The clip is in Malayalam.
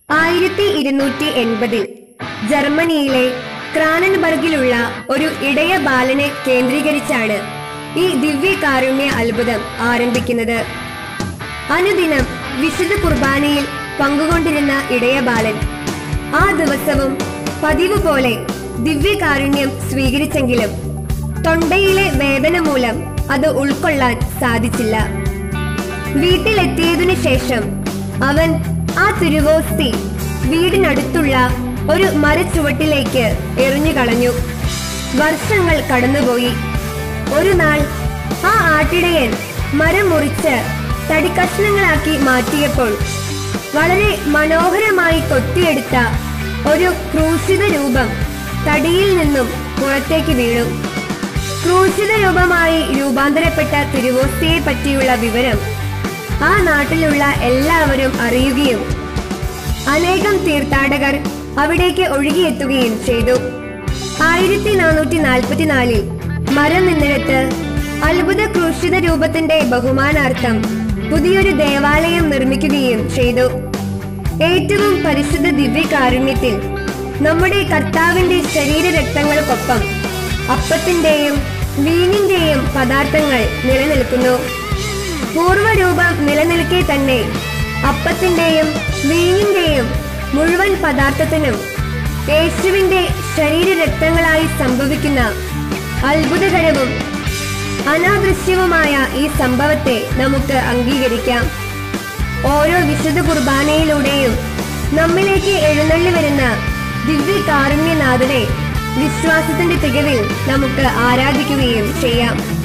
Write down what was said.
ആയിരത്തി ഇരുന്നൂറ്റി എൺപതിൽ ജർമ്മനിയിലെ ക്രാനൻബർഗിലുള്ള ഒരു ഇടയ ബാലനെ കേന്ദ്രീകരിച്ചാണ് ഈ ദിവ്യകാരുണ്യ അത്ഭുതം ആരംഭിക്കുന്നത് അനുദിനം വിശുദ്ധ കുർബാനയിൽ പങ്കുകൊണ്ടിരുന്ന ഇടയ ബാലൻ ആ ദിവസവും പതിവ് പോലെ ദിവ്യകാരുണ്യം സ്വീകരിച്ചെങ്കിലും തൊണ്ടയിലെ വേദന മൂലം അത് ഉൾക്കൊള്ളാൻ സാധിച്ചില്ല വീട്ടിലെത്തിയതിനു ശേഷം അവൻ ആ തിരുവോസ്തി വീടിനടുത്തുള്ള ഒരു മരച്ചുവട്ടിലേക്ക് എറിഞ്ഞു കളഞ്ഞു വർഷങ്ങൾ കടന്നുപോയി ഒരു നാൾ ആ ആട്ടിടയൻ മരം മുറിച്ച് തടിക്കഷ്ണങ്ങളാക്കി മാറ്റിയപ്പോൾ വളരെ മനോഹരമായി കൊത്തിയെടുത്ത ഒരു ക്രൂശിത രൂപം തടിയിൽ നിന്നും പുറത്തേക്ക് വീണു ക്രൂശിത രൂപമായി രൂപാന്തരപ്പെട്ട തിരുവോസ്തിയെ പറ്റിയുള്ള വിവരം ആ നാട്ടിലുള്ള എല്ലാവരും അറിയുകയും അനേകം തീർത്ഥാടകർ അവിടേക്ക് ഒഴുകിയെത്തുകയും ചെയ്തു ആയിരത്തി നാനൂറ്റി നാൽപ്പത്തിനാലിൽ മരം നിന്നിടത്ത് അത്ഭുത ക്രൂശിത രൂപത്തിന്റെ ബഹുമാനാർത്ഥം പുതിയൊരു ദേവാലയം നിർമ്മിക്കുകയും ചെയ്തു ഏറ്റവും പരിശുദ്ധ ദിവ്യകാരുണ്യത്തിൽ നമ്മുടെ കർത്താവിന്റെ ശരീരരക്തങ്ങൾക്കൊപ്പം അപ്പത്തിന്റെയും വീഞ്ഞിന്റെയും പദാർത്ഥങ്ങൾ നിലനിൽക്കുന്നു പൂർവ്വരൂപം നിലനിൽക്കെ തന്നെ അപ്പത്തിന്റെയും വീഞ്ഞിന്റെയും മുഴുവൻ പദാർത്ഥത്തിനും യേശുവിന്റെ ശരീരരക്തങ്ങളായി സംഭവിക്കുന്ന അത്ഭുതകരവും അനാദൃശ്യവുമായ ഈ സംഭവത്തെ നമുക്ക് അംഗീകരിക്കാം ഓരോ വിശുദ്ധ കുർബാനയിലൂടെയും നമ്മിലേക്ക് എഴുന്നള്ളി വരുന്ന ദിവ്യകാരുണ്യനാഥനെ വിശ്വാസത്തിന്റെ തികവിൽ നമുക്ക് ആരാധിക്കുകയും ചെയ്യാം